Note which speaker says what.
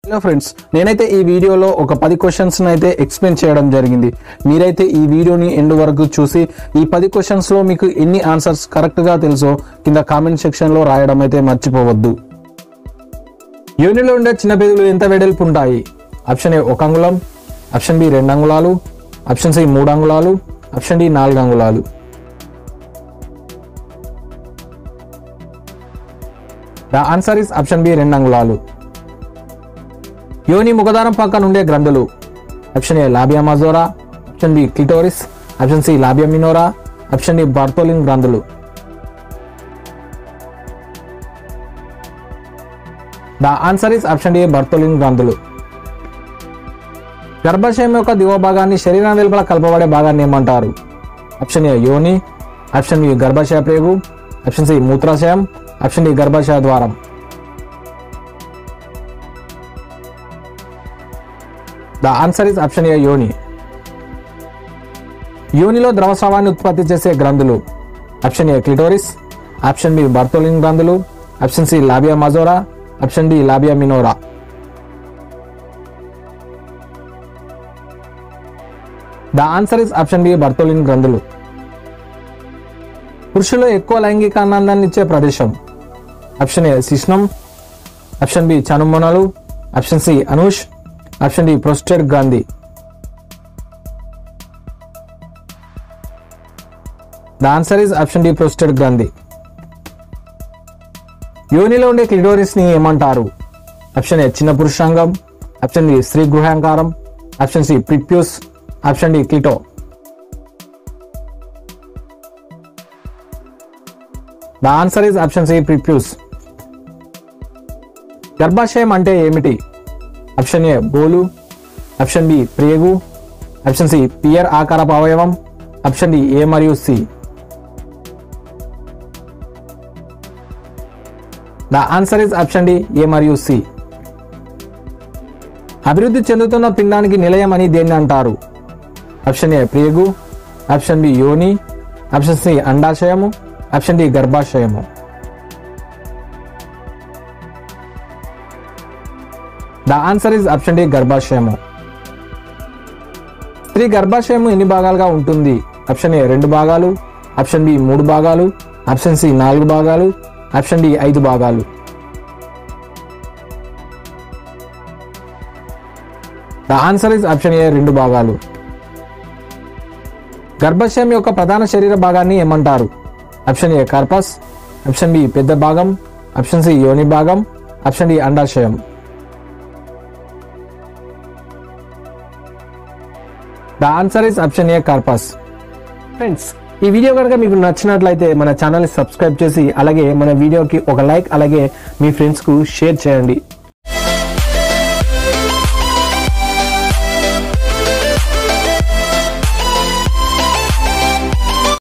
Speaker 1: hello friends నేనైతే ఈ వీడియోలో ఒక పది క్వశ్చన్స్ అయితే ఎక్స్ప్లెయిన్ చేయడం జరిగింది మీరైతే ఈ వీడియోని ఎండ్ వరకు చూసి ఈ పది క్వశ్చన్స్ లో మీకు ఎన్ని ఆన్సర్స్ కరెక్ట్ గా తెలుసో కింద కామెంట్ సెక్షన్ లో రాయడం అయితే మర్చిపోవద్దు యోనిలో ఉండే చిన్న పెదవులు ఎంత వెడల్పు ఉంటాయి ఆప్షన్ ఏ ఒక అంగుళం ఆప్షన్ బి రెండు అంగుళాలు ఆప్షన్ సి మూడు అంగుళాలు ఆప్షన్ డి నాలుగు అంగుళాలు the answer is option B రెండు అంగుళాలు యోని ముఖదారం పక్కన ఉండే గ్రంథులు option A labia majora option B clitoris option C labia minora option D Bartholin గ్రంథులు the answer is option D Bartholin గ్రంథులు గర్భాశయం యొక్క దిగువ భాగాన్ని శరీరం వెలుపల కలపబడే భాగాన్ని ఏమంటారు ఆప్షన్ ఏ యోని ఆప్షన్ బి గర్భాశయ ప్రేగు ఆప్షన్ సి మూత్రాశయం ఆప్షన్ డి గర్భాశయ ద్వారం the answer is option A యోని యోనిలో ద్రవస్రావాన్ని ఉత్పత్తి చేసే గ్రంథులు option A clitoris option B Bartholin గ్రంథులు option C labia majora option D labia minora the answer is option B Bartholin గ్రంథులు పురుషుల్లో ఎక్కువ లైంగిక ఆనందాన్ని ఇచ్చే ప్రదేశం ఆప్షన్ ఏ శిష్ణం ఆప్షన్ బి చనుమొనలు ఆప్షన్ సి అనూష్ ఆప్షన్ డి ప్రొస్టేట్ గాంధీ the answer is option D prostate Gandhi యోనిలో ఉండే క్లిటోరిస్ ని ఏమంటారు ఆప్షన్ ఏ చిన్న పురుషాంగం ఆప్షన్ బి స్త్రీ గృహాంకారం option C prepuce option D క్లిటో the answer is option C prepuce గర్భాశయం అంటే ఏమిటి ఆప్షన్ ఏ బోలు ఆప్షన్ బి ప్రేగు ఆప్షన్ సి పియర్ ఆకారపు అవయవం ఆప్షన్ డి ఏ మరియు C the answer is option D A మరియు సి అభివృద్ధి చెందుతున్న పిండానికి నిలయం అని దేన్ని అంటారు ఆప్షన్ ఏ ప్రేగు ఆప్షన్ బి యోని ఆప్షన్ సి అండాశయము ఆప్షన్ డి గర్భాశయము the answer is option D గర్భాశయము స్త్రీ గర్భాశయము ఎన్ని భాగాలుగా ఉంటుంది ఆప్షన్ ఏ రెండు భాగాలు ఆప్షన్ బి మూడు భాగాలు ఆప్షన్ సి నాలుగు భాగాలు ఆప్షన్ డి ఐదు భాగాలు the answer is option A రెండు భాగాలు గర్భాశయం యొక్క ప్రధాన శరీర భాగాన్ని ఏమంటారు option A corpus option B పెద్ద భాగం ఆప్షన్ సి యోని భాగం ఆప్షన్ డి అండాశయం the answer is option A corpus friends ఈ వీడియో కనుక మీకు నచ్చినట్లయితే మన ఛానల్ని సబ్స్క్రైబ్ చేసి అలాగే మన వీడియోకి ఒక లైక్ అలాగే మీ ఫ్రెండ్స్కు షేర్ చేయండి